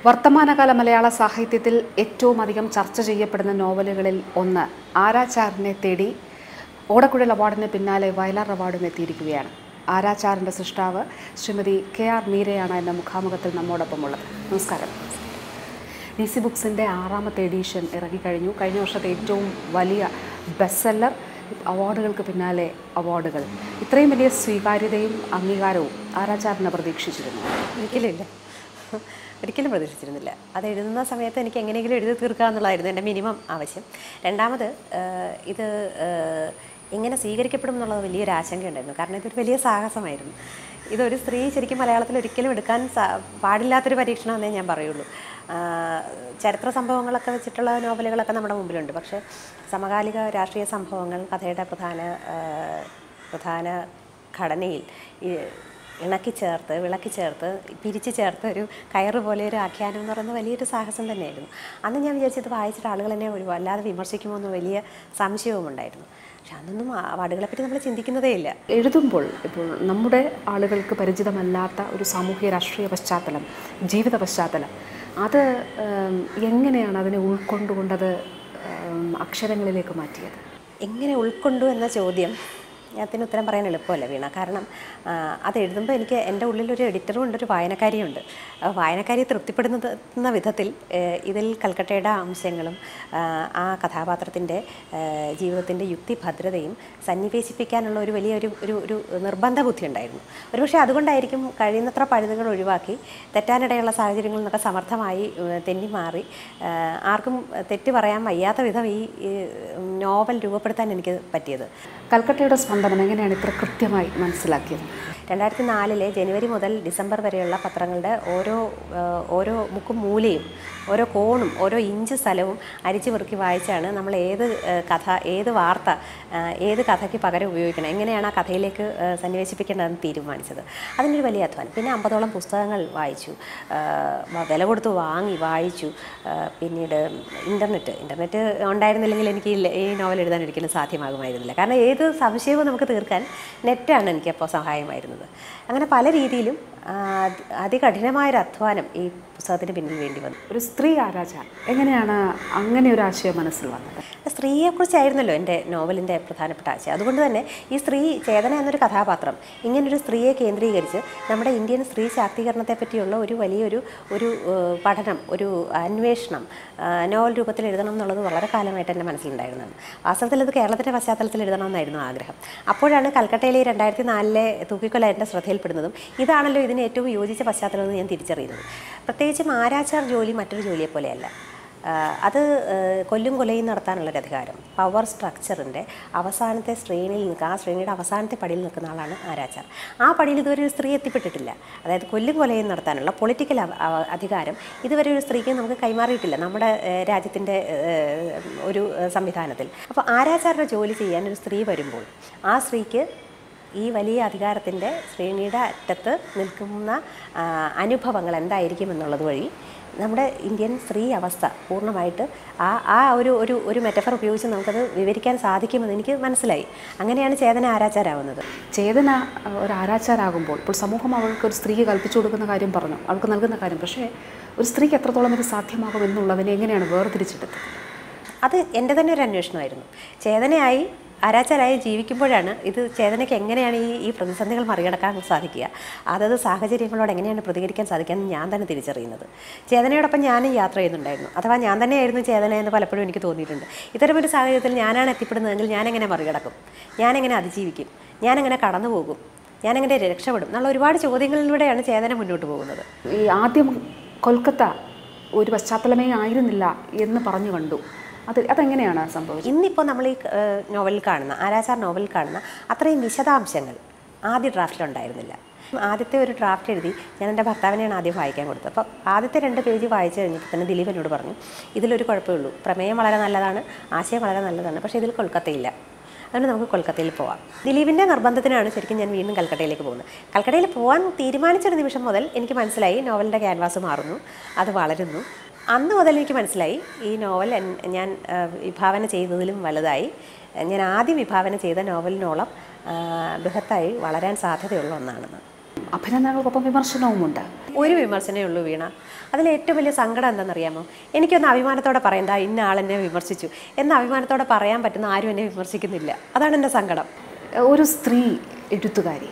വർത്തമാനകാല മലയാള സാഹിത്യത്തിൽ ഏറ്റവും അധികം ചർച്ച ചെയ്യപ്പെടുന്ന നോവലുകളിൽ ഒന്ന് ആരാചാറിനെ തേടി ഓടക്കുഴൽ അവാർഡിന് പിന്നാലെ വയലാർ അവാർഡും എത്തിയിരിക്കുകയാണ് ആരാചാറിൻ്റെ സൃഷ്ടാവ് ശ്രീമതി കെ ആർ മീരയാണ് എന്ന മുഖാമുഖത്തിൽ നമ്മോടൊപ്പമുള്ളത് നമസ്കാരം ഡി സി ബുക്സിൻ്റെ ആറാമത്തെ എഡീഷൻ ഇറങ്ങിക്കഴിഞ്ഞു കഴിഞ്ഞ വർഷത്തെ ഏറ്റവും വലിയ ബെസ്റ്റ് അവാർഡുകൾക്ക് പിന്നാലെ അവാർഡുകൾ ഇത്രയും വലിയ സ്വീകാര്യതയും അംഗീകാരവും ആരാചാറിനെ പ്രതീക്ഷിച്ചിരുന്നു ഒരിക്കലും ഇല്ല ഒരിക്കലും പ്രതീക്ഷിച്ചിരുന്നില്ല അത് എഴുതുന്ന സമയത്ത് എനിക്ക് എങ്ങനെയെങ്കിലും എഴുതി തീർക്കുക എന്നുള്ളതായിരുന്നു എൻ്റെ മിനിമം ആവശ്യം രണ്ടാമത് ആഹ് ഇത് ആഹ് എങ്ങനെ സ്വീകരിക്കപ്പെടും എന്നുള്ളത് വലിയൊരു ആശങ്കയുണ്ടായിരുന്നു കാരണം ഇതൊരു വലിയ സാഹസമായിരുന്നു ഇതൊരു സ്ത്രീ ശരിക്കും മലയാളത്തിൽ ഒരിക്കലും എടുക്കാൻ സാ പാടില്ലാത്തൊരു പരീക്ഷണമെന്നേ ഞാൻ പറയുള്ളൂ ആഹ് ചരിത്ര സംഭവങ്ങളൊക്കെ വെച്ചിട്ടുള്ള നോവലുകളൊക്കെ നമ്മുടെ മുമ്പിലുണ്ട് പക്ഷേ സമകാലിക രാഷ്ട്രീയ സംഭവങ്ങൾ കഥയുടെ പ്രധാന ആഹ് പ്രധാന ഘടനയിൽ ഈ ഇണക്കി ചേർത്ത് വിളക്കി ചേർത്ത് പിരിച്ചു ചേർത്ത് ഒരു കയറ് പോലെ ഒരു ആഖ്യാനം എന്ന് പറയുന്നത് വലിയൊരു സാഹസം തന്നെയായിരുന്നു അന്ന് ഞാൻ വിചാരിച്ചത് വായിച്ചിട്ട് ആളുകൾ എന്നെ ഒരു വല്ലാതെ വിമർശിക്കുമോ എന്ന് വലിയ സംശയവും ഉണ്ടായിരുന്നു പക്ഷെ അന്നൊന്നും ആ അവാർഡുകളെ പറ്റി നമ്മൾ ചിന്തിക്കുന്നതേ ഇല്ല എഴുതുമ്പോൾ ഇപ്പോൾ നമ്മുടെ ആളുകൾക്ക് പരിചിതമല്ലാത്ത ഒരു സാമൂഹ്യ രാഷ്ട്രീയ പശ്ചാത്തലം ജീവിത പശ്ചാത്തലം അത് ഉം, എങ്ങനെയാണ് അതിനെ ഉൾക്കൊണ്ടുകൊണ്ടത് ഉം, അക്ഷരങ്ങളിലേക്ക് മാറ്റിയത് എങ്ങനെ ഉൾക്കൊണ്ടു എന്ന ചോദ്യം അതിന് ഉത്തരം പറയാൻ എളുപ്പമല്ല വീണ കാരണം ആ, അത് എഴുതുമ്പോൾ എനിക്ക് എൻ്റെ ഉള്ളിലൊരു എഡിറ്ററും ഉണ്ട് ഒരു വായനക്കാരിയും ഉണ്ട് ആ വായനക്കാരിയെ തൃപ്തിപ്പെടുന്ന വിധത്തിൽ ഏഹ്, ഇതിൽ കൽക്കട്ടയുടെ അംശങ്ങളും ആ, ആ കഥാപാത്രത്തിൻ്റെ ജീവിതത്തിൻ്റെ യുക്തിഭദ്രതയും സന്നിവേശിപ്പിക്കാനുള്ള ഒരു വലിയ ഒരു ഒരു ഒരു നിർബന്ധ ബുദ്ധി ഉണ്ടായിരുന്നു ഒരുപക്ഷെ അതുകൊണ്ടായിരിക്കും കഴിയുന്നത്ര പഴുതുകൾ ഒഴിവാക്കി തെറ്റാനിടയുള്ള സാഹചര്യങ്ങളിൽ നിന്നൊക്കെ സമർത്ഥമായി ഏഹ്, തെന്നി മാറി ഏഹ്, ആർക്കും തെറ്റ് പറയാൻ വയ്യാത്ത വിധം ഈ ഈ നോവൽ രൂപപ്പെടുത്താൻ എനിക്ക് പറ്റിയത് കൽക്കട്ടയുടെ സ്പന്ദനം എങ്ങനെയാണ് ഇത്ര കൃത്യമായി മനസ്സിലാക്കിയത് രണ്ടായിരത്തി നാലിലെ ജനുവരി മുതൽ ഡിസംബർ വരെയുള്ള പത്രങ്ങളുടെ ഓരോ ആ, ഓരോ മുക്കും മൂലയും ഓരോ കോണും ഓരോ ഇഞ്ച് സ്ഥലവും അരിച്ചു പെറുക്കി വായിച്ചാണ് നമ്മൾ ഏത് ആ, കഥ ഏത് വാർത്ത ആ, ഏത് കഥയ്ക്ക് പകരം ഉപയോഗിക്കണം എങ്ങനെയാണ് ആ കഥയിലേക്ക് ആ, സന്നിവേശിപ്പിക്കേണ്ടതെന്ന് തീരുമാനിച്ചത് അതിനൊരു വലിയ അധ്വാനം പിന്നെ അമ്പതോളം പുസ്തകങ്ങൾ വായിച്ചു ആ, വ- വില കൊടുത്ത് വാങ്ങി വായിച്ചു ആ, പിന്നീട് ഇൻ്റർനെറ്റ് ഇൻ്റർനെറ്റ് ഉണ്ടായിരുന്നില്ലെങ്കിൽ എനിക്ക് ഈ ല- ഈ നോവൽ എഴുതാൻ ഒരിക്കലും സാധ്യമാകുമായിരുന്നില്ല കാരണം ഏത് സംശയവും നമുക്ക് തീർക്കാൻ നെറ്റാണ് എനിക്കപ്പോൾ സഹായമായിരുന്നത് അങ്ങനെ പല രീതിയിലും ആ, അതി- അതികഠിനമായൊരു അധ്വാനം ഈ പുസ്തകത്തിന് പിന്നിൽ വേണ്ടി വന്നു ഒരു സ്ത്രീ ആരാചാർ എങ്ങനെയാണ് അങ്ങനെ ഒരു ആശയം മനസ്സിൽ വന്നത് സ്ത്രീയെക്കുറിച്ചായിരുന്നല്ലോ എൻ്റെ നോവലിൻ്റെ പ്രധാനപ്പെട്ട ആശയം അതുകൊണ്ട് തന്നെ ഈ സ്ത്രീ ചേതന എന്നൊരു കഥാപാത്രം ഇങ്ങനൊരു സ്ത്രീയെ കേന്ദ്രീകരിച്ച് നമ്മുടെ ഇന്ത്യൻ സ്ത്രീ ശാക്തീകരണത്തെ പറ്റിയുള്ള ഒരു വലിയൊരു ഒരു ഏഹ്, പഠനം ഒരു അന്വേഷണം ആ, നോവൽ രൂപത്തിൽ എഴുതണം എന്നുള്ളത് വളരെ കാലമായിട്ട് എൻ്റെ മനസ്സിലുണ്ടായിരുന്നതാണ് വാസ്തവത്തിൽ അത് കേരളത്തിൻ്റെ പശ്ചാത്തലത്തിൽ എഴുതണമെന്നായിരുന്നു ആഗ്രഹം അപ്പോഴാണ് കൽക്കട്ടയിലെ രണ്ടായിരത്തി നാലിലെ തൂക്കിക്കൊല എൻ്റെ ശ്രദ്ധയിൽപ്പെടുന്നതും ഇതാണല്ലോ ഇതിന് ഏറ്റവും യോജിച്ച പശ്ചാത്തലം എന്ന് ഞാൻ തിരിച്ചറിയുന്നത് പ്രത്യേകിച്ചും ആരാച്ചാർ ജോലി മറ്റൊരു ജോലിയെ പോലെയല്ല ആഹ് അത് ആഹ് കൊല്ലും കൊലയും നടത്താനുള്ളൊരു അധികാരം പവർ സ്ട്രക്ചറിൻ്റെ അവസാനത്തെ ശ്രേണിയിൽ നിൽക്കുക ആ ശ്രേണിയുടെ അവസാനത്തെ പടിയിൽ നിൽക്കുന്ന ആളാണ് ആരാച്ചാർ ആ പടിയിൽ ഇതുവരെ ഒരു സ്ത്രീ എത്തിപ്പെട്ടിട്ടില്ല അതായത് കൊല്ലും കൊലയും നടത്താനുള്ള പൊളിറ്റിക്കൽ അധികാരം ഇതുവരെ ഒരു സ്ത്രീക്ക് നമുക്ക് കൈമാറിയിട്ടില്ല നമ്മുടെ രാജ്യത്തിൻ്റെ ഒരു ആഹ് സംവിധാനത്തിൽ അപ്പോൾ ആരാച്ചാരുടെ ജോലി ചെയ്യാൻ ഒരു സ്ത്രീ വരുമ്പോൾ ആ സ്ത്രീക്ക് ഈ വലിയ അധികാരത്തിൻ്റെ ശ്രേണിയുടെ അറ്റത്ത് നിൽക്കുന്ന ആ, അനുഭവങ്ങൾ എന്തായിരിക്കും എന്നുള്ളത് വഴി നമ്മുടെ ഇന്ത്യൻ സ്ത്രീ അവസ്ഥ പൂർണ്ണമായിട്ട് ആ ആ ഒരു ഒരു ഒരു മെറ്റഫർ ഉപയോഗിച്ച് നമുക്കത് വിവരിക്കാൻ സാധിക്കുമെന്ന് എനിക്ക് മനസ്സിലായി അങ്ങനെയാണ് ചേതന ആരാച്ചാരാവുന്നത് ചേതന അഹ്, ഒരു ആരാച്ചാരാകുമ്പോൾ ഇപ്പോൾ സമൂഹം അവൾക്ക് ഒരു സ്ത്രീക്ക് കൽപ്പിച്ചു കൊടുക്കുന്ന കാര്യം പറഞ്ഞു അവൾക്ക് നൽകുന്ന കാര്യം പക്ഷേ ഒരു സ്ത്രീക്ക് എത്രത്തോളം ഇത് സാധ്യമാകും എന്നുള്ളതിനെ എങ്ങനെയാണ് വേർതിരിച്ചെടുത്തത് അത് എൻ്റെ തന്നെ ഒരു അന്വേഷണമായിരുന്നു ചേതനയായി ആരാച്ചാരായി ജീവിക്കുമ്പോഴാണ് ഇത് ചേതനയ്ക്ക് എങ്ങനെയാണ് ഈ ഈ പ്രതിസന്ധികൾ മറികടക്കാൻ സാധിക്കുക അതത് സാഹചര്യങ്ങളോട് എങ്ങനെയാണ് പ്രതികരിക്കാൻ സാധിക്കുക എന്ന് ഞാൻ തന്നെ തിരിച്ചറിയുന്നത് ചേതനയോടൊപ്പം ഞാനും യാത്ര ചെയ്യുന്നുണ്ടായിരുന്നു അഥവാ ഞാൻ തന്നെയായിരുന്നു ചേതന എന്ന് പലപ്പോഴും എനിക്ക് തോന്നിയിട്ടുണ്ട് ഇത്തരമൊരു സാഹചര്യത്തിൽ ഞാനാണ് എത്തിപ്പെടുന്നതെങ്കിൽ ഞാനെങ്ങനെ മറികടക്കും ഞാനെങ്ങനെ അതിജീവിക്കും ഞാനെങ്ങനെ കടന്നു പോകും ഞാനെങ്ങനെ രക്ഷപ്പെടും എന്നുള്ള ഒരുപാട് ചോദ്യങ്ങളിലൂടെയാണ് ചേതന മുന്നോട്ട് പോകുന്നത് ഈ ആദ്യം കൊൽക്കത്ത ഒരു പശ്ചാത്തലമേ ആയിരുന്നില്ല എന്ന് പറഞ്ഞു കണ്ടു അത് അതെങ്ങനെയാണ് സംഭവിച്ചത് ഇന്നിപ്പോൾ നമ്മൾ ഈ ഏഹ്, നോവലിൽ കാണുന്ന ആരാച്ചാർ നോവലിൽ കാണുന്ന അത്രയും വിശദാംശങ്ങൾ ആദ്യ ഡ്രാഫ്റ്റിലുണ്ടായിരുന്നില്ല ആദ്യത്തെ ഒരു ഡ്രാഫ്റ്റ് എഴുതി ഞാൻ എൻ്റെ ഭർത്താവിനെയാണ് ആദ്യം വായിക്കാൻ കൊടുത്തത് അപ്പോൾ ആദ്യത്തെ രണ്ട് പേജ് വായിച്ചു കഴിഞ്ഞപ്പോൾ തന്നെ ദിലീപ് എന്നോട് പറഞ്ഞു ഇതിലൊരു കുഴപ്പമുള്ളൂ പ്രമേയം വളരെ നല്ലതാണ് ആശയം വളരെ നല്ലതാണ് പക്ഷേ ഇതിൽ കൊൽക്കത്തയില്ല അതുകൊണ്ട് നമുക്ക് കൊൽക്കത്തയിൽ പോവാം ദിലീപിൻ്റെ നിർബന്ധത്തിനാണ് ശരിക്കും ഞാൻ വീണ്ടും കൽക്കട്ടയിലേക്ക് പോകുന്നത് കൽക്കട്ടയിൽ പോകാൻ തീരുമാനിച്ചൊരു നിമിഷം മുതൽ എനിക്ക് മനസ്സിലായി നോവലിൻ്റെ ക്യാൻവാസ് മാറുന്നു അത് വളരുന്നു അന്ന് മുതൽ എനിക്ക് മനസ്സിലായി ഈ നോവൽ എൻ- ഞാൻ ആ, വിഭാവന ചെയ്തതിലും വലുതായി ഞാൻ ആദ്യം വിഭാവന ചെയ്ത നോവലിനോളം ആ, ബൃഹത്തായി വളരാൻ സാധ്യതയുള്ള ഒന്നാണെന്ന് അഭിനന്ദനങ്ങൾക്കൊപ്പം വിമർശനവുമുണ്ട് ഒരു വിമർശനമേ ഉള്ളൂ വീണ അതിൽ ഏറ്റവും വലിയ സങ്കടം എന്താണെന്നറിയാമോ എനിക്കൊന്ന് അഭിമാനത്തോടെ പറയാം ദാ ഇന്ന ആളെന്നെ വിമർശിച്ചു എന്ന അഭിമാനത്തോടെ പറയാൻ പറ്റുന്ന ആരും എന്നെ വിമർശിക്കുന്നില്ല അതാണ് എൻ്റെ സങ്കടം ഒരു സ്ത്രീ എഴുത്തുകാരി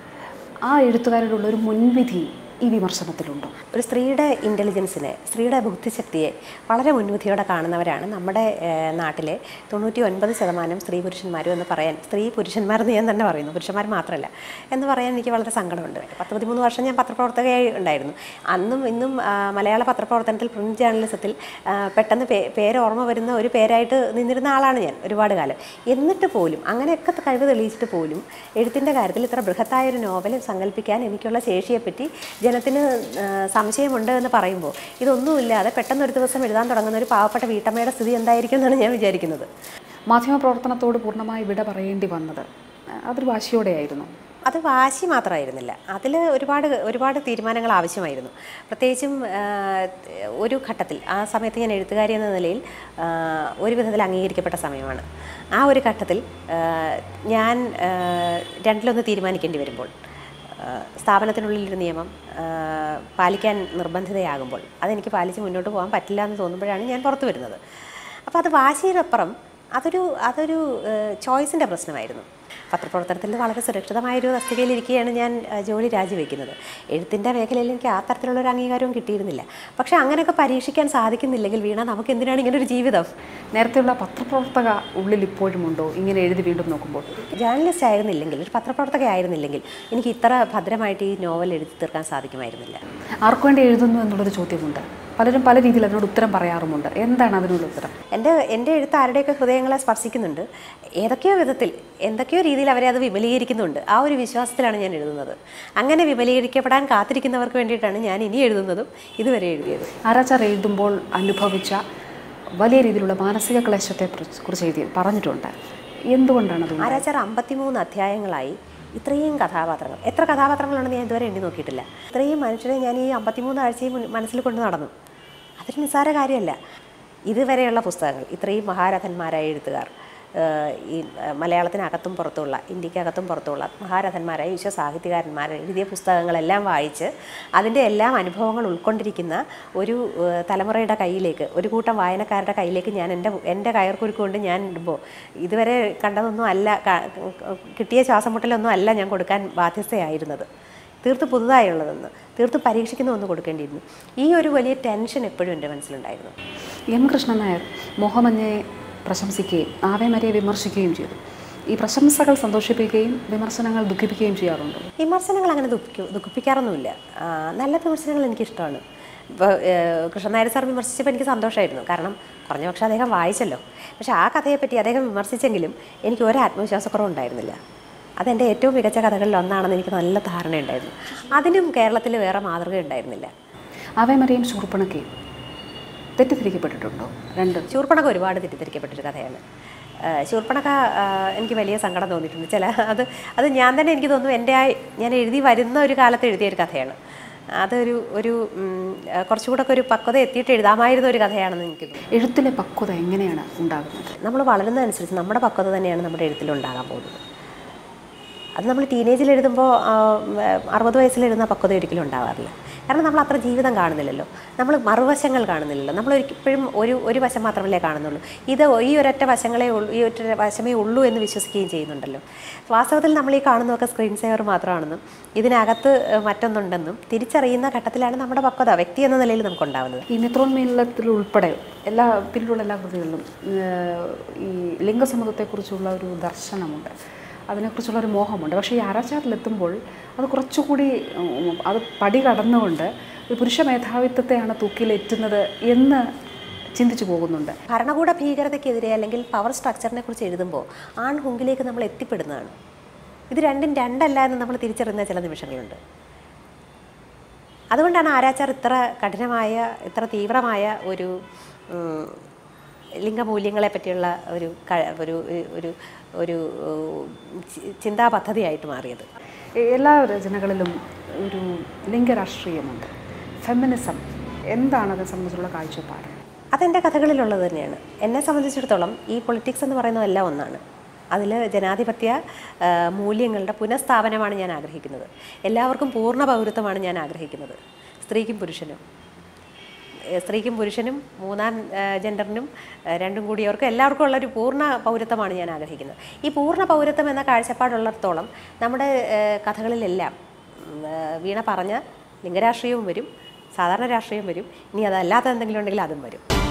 ആ എഴുത്തുകാരുടെ ഉള്ളൊരു മുൻവിധി ഈ വിമർശനത്തിലുണ്ടോ ഒരു സ്ത്രീയുടെ ഇൻ്റലിജൻസിനെ സ്ത്രീയുടെ ബുദ്ധിശക്തിയെ വളരെ മുൻവിധിയോടെ കാണുന്നവരാണ് നമ്മുടെ ഏഹ്, നാട്ടിലെ തൊണ്ണൂറ്റി ഒൻപത് ശതമാനം സ്ത്രീ പുരുഷന്മാരും എന്ന് പറയാൻ സ്ത്രീ പുരുഷന്മാരെന്ന് ഞാൻ തന്നെ പറയുന്നു പുരുഷന്മാർ മാത്രമല്ല എന്ന് പറയാൻ എനിക്ക് വളരെ സങ്കടമുണ്ട് പത്ത് പതിമൂന്ന് വർഷം ഞാൻ പത്രപ്രവർത്തകയായി ഉണ്ടായിരുന്നു അന്നും ഇന്നും ആ, മലയാള പത്രപ്രവർത്തനത്തിൽ പ്രിന്റ് ജേർണലിസത്തിൽ ആ, പെട്ടെന്ന് പേ പേര് ഓർമ്മ വരുന്ന ഒരു പേരായിട്ട് നിന്നിരുന്ന ആളാണ് ഞാൻ ഒരുപാട് കാലം എന്നിട്ട് പോലും അങ്ങനെയൊക്കെ കഴിവ് തെളിയിച്ചിട്ട് പോലും എഴുത്തിൻ്റെ കാര്യത്തിൽ ഇത്ര ബൃഹത്തായ ഒരു നോവൽ സങ്കല്പിക്കാൻ എനിക്കുള്ള ശേഷിയെപ്പറ്റി ജനത്തിന് ആ, സംശയമുണ്ട് എന്ന് പറയുമ്പോൾ ഇതൊന്നുമില്ലാതെ പെട്ടെന്ന് ഒരു ദിവസം എഴുതാൻ തുടങ്ങുന്ന ഒരു പാവപ്പെട്ട വീട്ടമ്മയുടെ സ്ഥിതി എന്തായിരിക്കും എന്നാണ് ഞാൻ വിചാരിക്കുന്നത് മാധ്യമപ്രവർത്തനത്തോട് പൂർണ്ണമായി വിട പറയേണ്ടി വന്നത് അതൊരു വാശിയോടെയായിരുന്നു അത് വാശി മാത്രമായിരുന്നില്ല അതിൽ ഒരുപാട് ഒരുപാട് തീരുമാനങ്ങൾ ആവശ്യമായിരുന്നു പ്രത്യേകിച്ചും ആ, ഒരു ഘട്ടത്തിൽ ആ സമയത്ത് ഞാൻ എഴുത്തുകാരി എന്ന നിലയിൽ ആ, ഒരു വിധത്തിൽ അംഗീകരിക്കപ്പെട്ട സമയമാണ് ആ ഒരു ഘട്ടത്തിൽ ആ, ഞാൻ ആ, രണ്ടിലൊന്ന് തീരുമാനിക്കേണ്ടി വരുമ്പോൾ ആ, സ്ഥാപനത്തിനുള്ളിലൊരു നിയമം ആ, പാലിക്കാൻ നിർബന്ധിതയാകുമ്പോൾ അതെനിക്ക് പാലിച്ച് മുന്നോട്ട് പോകാൻ പറ്റില്ല എന്ന് തോന്നുമ്പോഴാണ് ഞാൻ പുറത്തു വരുന്നത് അപ്പോൾ അത് വാശിയിലപ്പുറം അതൊരു അതൊരു ചോയ്സിൻ്റെ പ്രശ്നമായിരുന്നു പത്രപ്രവർത്തനത്തിൽ വളരെ സുരക്ഷിതമായൊരു തസ്തികയിലിരിക്കുകയാണ് ഞാൻ ആ, ജോലി രാജിവെക്കുന്നത് എഴുത്തിൻ്റെ മേഖലയിൽ എനിക്ക് ആ തരത്തിലുള്ള ഒരു അംഗീകാരവും കിട്ടിയിരുന്നില്ല പക്ഷേ അങ്ങനെയൊക്കെ പരീക്ഷിക്കാൻ സാധിക്കുന്നില്ലെങ്കിൽ വീണ നമുക്ക് എന്തിനാണ് ഇങ്ങനെ ഒരു ജീവിതം നേരത്തെയുള്ള പത്രപ്രവർത്തക ഉള്ളിൽ ഇപ്പോഴുമുണ്ടോ ഇങ്ങനെ എഴുതി വീണ്ടും നോക്കുമ്പോൾ ജേർണലിസ്റ്റ് ആയിരുന്നില്ലെങ്കിൽ ഒരു പത്രപ്രവർത്തക ആയിരുന്നില്ലെങ്കിൽ എനിക്ക് ഇത്ര ഭദ്രമായിട്ട് ഈ നോവൽ എഴുതി തീർക്കാൻ സാധിക്കുമായിരുന്നില്ല ആർക്കു വേണ്ടി എഴുതുന്നു എന്നുള്ളൊരു ചോദ്യമുണ്ട് പലരും പല രീതിയിൽ അതിനോട് ഉത്തരം പറയാറുമുണ്ട് എന്താണ് അതിനുള്ള ഉത്തരം എൻ്റെ എൻ്റെ എഴുത്ത് ആരുടെയൊക്കെ ഹൃദയങ്ങളെ സ്പർശിക്കുന്നുണ്ട് ഏതൊക്കെയോ വിധത്തിൽ എന്തൊക്കെയോ രീതിയിൽ അവരെ അത് വിപുലീകരിക്കുന്നുണ്ട് ആ ഒരു വിശ്വാസത്തിലാണ് ഞാൻ എഴുതുന്നത് അങ്ങനെ വിപുലീകരിക്കപ്പെടാൻ കാത്തിരിക്കുന്നവർക്ക് വേണ്ടിയിട്ടാണ് ഞാൻ ഇനി എഴുതുന്നതും ഇതുവരെ എഴുതിയത് ആരാച്ചാർ എഴുതുമ്പോൾ അനുഭവിച്ച വലിയ രീതിയിലുള്ള മാനസിക ക്ലേശത്തെ കുറിച്ച് കുറിച്ച് എഴുതി പറഞ്ഞിട്ടുണ്ട് എന്തുകൊണ്ടാണ് അത് ആരാച്ചാർ അമ്പത്തിമൂന്ന് അധ്യായങ്ങളായി ഇത്രയും കഥാപാത്രങ്ങൾ എത്ര കഥാപാത്രങ്ങളുണ്ടെന്ന് ഞാൻ ഇതുവരെ എണ്ണി നോക്കിയിട്ടില്ല ഇത്രയും മനുഷ്യരെ ഞാൻ ഈ അമ്പത്തിമൂന്ന് ആഴ്ചയും മുൻ- മനസ്സിൽ കൊണ്ട് നടന്നു അതൊരു നിസ്സാര കാര്യമല്ല ഇതുവരെയുള്ള പുസ്തകങ്ങൾ ഇത്രയും മഹാരഥന്മാരായ എഴുത്തുകാർ ഏഹ് ഈ ഏഹ് മലയാളത്തിനകത്തും പുറത്തുള്ള ഇന്ത്യക്കകത്തും പുറത്തുള്ള മഹാരഥന്മാരായ വിശ്വസാഹിത്യകാരന്മാർ എഴുതിയ പുസ്തകങ്ങളെല്ലാം വായിച്ച് അതിൻ്റെ എല്ലാം അനുഭവങ്ങൾ ഉൾക്കൊണ്ടിരിക്കുന്ന ഒരു ഏഹ് തലമുറയുടെ കയ്യിലേക്ക് ഒരു കൂട്ടം വായനക്കാരുടെ കയ്യിലേക്ക് ഞാൻ എൻ്റെ എൻ്റെ കയർക്കുരുക്ക് കൊണ്ട് ഞാൻ ഇടുമ്പോൾ ഇതുവരെ കണ്ടതൊന്നും അല്ല ക- കിട്ടിയ ശ്വാസം മുട്ടലൊന്നും അല്ല ഞാൻ കൊടുക്കാൻ ബാധ്യസ്ഥയായിരുന്നത് തീർത്ത് പുതുതായുള്ളതെന്ന് തീർത്ത് പരീക്ഷിക്കുന്ന ഒന്ന് കൊടുക്കേണ്ടിയിരുന്നു ഈ ഒരു വലിയ ടെൻഷൻ എപ്പോഴും എൻ്റെ മനസ്സിലുണ്ടായിരുന്നു എം കൃഷ്ണൻ നായർ മോഹമഞ്ഞയെ പ്രശംസിക്കുകയും ആവേ മരിയെ വിമർശിക്കുകയും ചെയ്തു ഈ പ്രശംസകൾ സന്തോഷിപ്പിക്കുകയും വിമർശനങ്ങൾ ദുഃഖിപ്പിക്കുകയും ചെയ്യാറുണ്ട് വിമർശനങ്ങൾ അങ്ങനെ ദുഃഖിക്കു ദുഃഖിപ്പിക്കാറൊന്നുമില്ല ആ, നല്ല വിമർശനങ്ങൾ എനിക്കിഷ്ടമാണ് ഇപ്പോൾ കൃഷ്ണൻ നായർ സാർ വിമർശിച്ചപ്പോൾ എനിക്ക് സന്തോഷമായിരുന്നു കാരണം കുറഞ്ഞ പക്ഷേ അദ്ദേഹം വായിച്ചല്ലോ പക്ഷേ ആ കഥയെപ്പറ്റി അദ്ദേഹം വിമർശിച്ചെങ്കിലും എനിക്ക് ഒരു ആത്മവിശ്വാസക്കുറവും ഉണ്ടായിരുന്നില്ല അതെൻ്റെ ഏറ്റവും മികച്ച കഥകളിൽ ഒന്നാണെന്ന് എനിക്ക് നല്ല ധാരണയുണ്ടായിരുന്നു അതിനും കേരളത്തിൽ വേറെ മാതൃക ഉണ്ടായിരുന്നില്ല ആവേ മരിയും ശൂർപ്പണക്കയും തെറ്റിദ്ധരിക്കപ്പെട്ടിട്ടുണ്ടോ രണ്ട് ശൂർപ്പണക ഒരുപാട് തെറ്റിദ്ധരിക്കപ്പെട്ടൊരു കഥയാണ് ആ, ശൂർപ്പണക ആ, എനിക്ക് വലിയ സങ്കടം തോന്നിയിട്ടുണ്ട് ചില അത് അത് ഞാൻ തന്നെ എനിക്ക് തോന്നുന്നു എൻ്റെ ആ ഞാൻ എഴുതി വരുന്ന ഒരു കാലത്ത് എഴുതിയ ഒരു കഥയാണ് അതൊരു ഒരു ഉം, ആ, കുറച്ചുകൂടെ ഒക്കെ ഒരു പക്വത എത്തിയിട്ട് എഴുതാമായിരുന്ന ഒരു കഥയാണെന്ന് എനിക്ക് തോന്നുന്നു എഴുത്തിലെ പക്വത എങ്ങനെയാണ് ഉണ്ടാകുന്നത് നമ്മൾ വളരുന്നതനുസരിച്ച് നമ്മുടെ പക്വത തന്നെയാണ് നമ്മുടെ എഴുത്തിലുണ്ടാകാൻ പോകുന്നത് അത് നമ്മൾ ടീനേജിൽ എഴുതുമ്പോൾ അറുപത് വയസ്സിൽ എഴുതുന്ന പക്വത ഒരിക്കലും ഉണ്ടാവാറില്ല കാരണം നമ്മൾ അത്ര ജീവിതം കാണുന്നില്ലല്ലോ നമ്മൾ മറുവശങ്ങൾ കാണുന്നില്ലല്ലോ നമ്മൾ ഒരിക്കലും ഒരു ഒരു വശം മാത്രമല്ലേ കാണുന്നുള്ളൂ ഇത് ഈ ഒരൊറ്റ വശങ്ങളെ ഉള്ളൂ ഈ ഒറ്റ വശമേ ഉള്ളൂ എന്ന് വിശ്വസിക്കുകയും ചെയ്യുന്നുണ്ടല്ലോ വാസ്തവത്തിൽ നമ്മൾ ഈ കാണുന്നതൊക്കെ സ്ക്രീൻ സേവർ മാത്രമാണെന്നും ഇതിനകത്ത് ഏഹ്, മറ്റൊന്നുണ്ടെന്നും തിരിച്ചറിയുന്ന ഘട്ടത്തിലാണ് നമ്മുടെ പക്വത വ്യക്തി എന്ന നിലയിൽ നമുക്കുണ്ടാവുന്നത് ഈ നിത്രോന്മീലത്തിൽ ഉൾപ്പെടെ എല്ലാ പിന്നിലുള്ള എല്ലാ കൃതികളിലും ഏഹ്, ഈ ലിംഗസമ്മതത്തെക്കുറിച്ചുള്ള ഒരു ദർശനമുണ്ട് അതിനെക്കുറിച്ചുള്ള ഒരു മോഹമുണ്ട് പക്ഷേ ഈ ആരാചാരിലെത്തുമ്പോൾ അത് കുറച്ചുകൂടി ഉം, അത് പടി കടന്നുകൊണ്ട് ഒരു പുരുഷ മേധാവിത്വത്തെയാണ് തൂക്കിലേറ്റുന്നത് എന്ന് ചിന്തിച്ചു പോകുന്നുണ്ട് ഭരണകൂട ഭീകരതയ്ക്കെതിരെ അല്ലെങ്കിൽ പവർ സ്ട്രക്ചറിനെ കുറിച്ച് എഴുതുമ്പോൾ ആൺ ഹുങ്കിലേക്ക് നമ്മൾ എത്തിപ്പെടുന്നതാണ് ഇത് രണ്ടും രണ്ടല്ല എന്ന് നമ്മൾ തിരിച്ചറിയുന്ന ചില നിമിഷങ്ങളുണ്ട് അതുകൊണ്ടാണ് ആരാച്ചാർ ഇത്ര കഠിനമായ ഇത്ര തീവ്രമായ ഒരു ഉം, ലിംഗമൂല്യങ്ങളെ പറ്റിയുള്ള ഒരു ക- ഒരു ഒരു ഒരു ഉം, ചി- ചിന്താ പദ്ധതിയായിട്ട് മാറിയത് എല്ലാ രചനകളിലും ഒരു ലിംഗരാഷ്ട്രീയമുണ്ട് ഫെമിനിസം എന്താണ് അതിനെ സംബന്ധിച്ചുള്ള കാഴ്ചപ്പാട് അതെൻ്റെ കഥകളിലുള്ളത് തന്നെയാണ് എന്നെ സംബന്ധിച്ചിടത്തോളം ഈ പൊളിറ്റിക്സ് എന്ന് പറയുന്നതെല്ലാം ഒന്നാണ് അതിൽ ജനാധിപത്യ ആ, മൂല്യങ്ങളുടെ പുനഃസ്ഥാപനമാണ് ഞാൻ ആഗ്രഹിക്കുന്നത് എല്ലാവർക്കും പൂർണ്ണ പൗരത്വമാണ് ഞാൻ ആഗ്രഹിക്കുന്നത് സ്ത്രീക്കും പുരുഷനും ഏ, സ്ത്രീക്കും പുരുഷനും മൂന്നാം ഏ, ജെൻഡറിനും ഏ, രണ്ടും കൂടിയവർക്കും എല്ലാവർക്കും ഉള്ളൊരു പൂർണ്ണ പൗരത്വമാണ് ഞാൻ ആഗ്രഹിക്കുന്നത് ഈ പൂർണ്ണ പൗരത്വം എന്ന കാഴ്ചപ്പാടുള്ളിടത്തോളം നമ്മുടെ ഏ, കഥകളിലെല്ലാം ഉം, ഏ, വീണ പറഞ്ഞ ലിംഗരാഷ്ട്രീയവും വരും സാധാരണ രാഷ്ട്രീയവും വരും ഇനി അതല്ലാത്ത എന്തെങ്കിലും ഉണ്ടെങ്കിൽ അതും വരും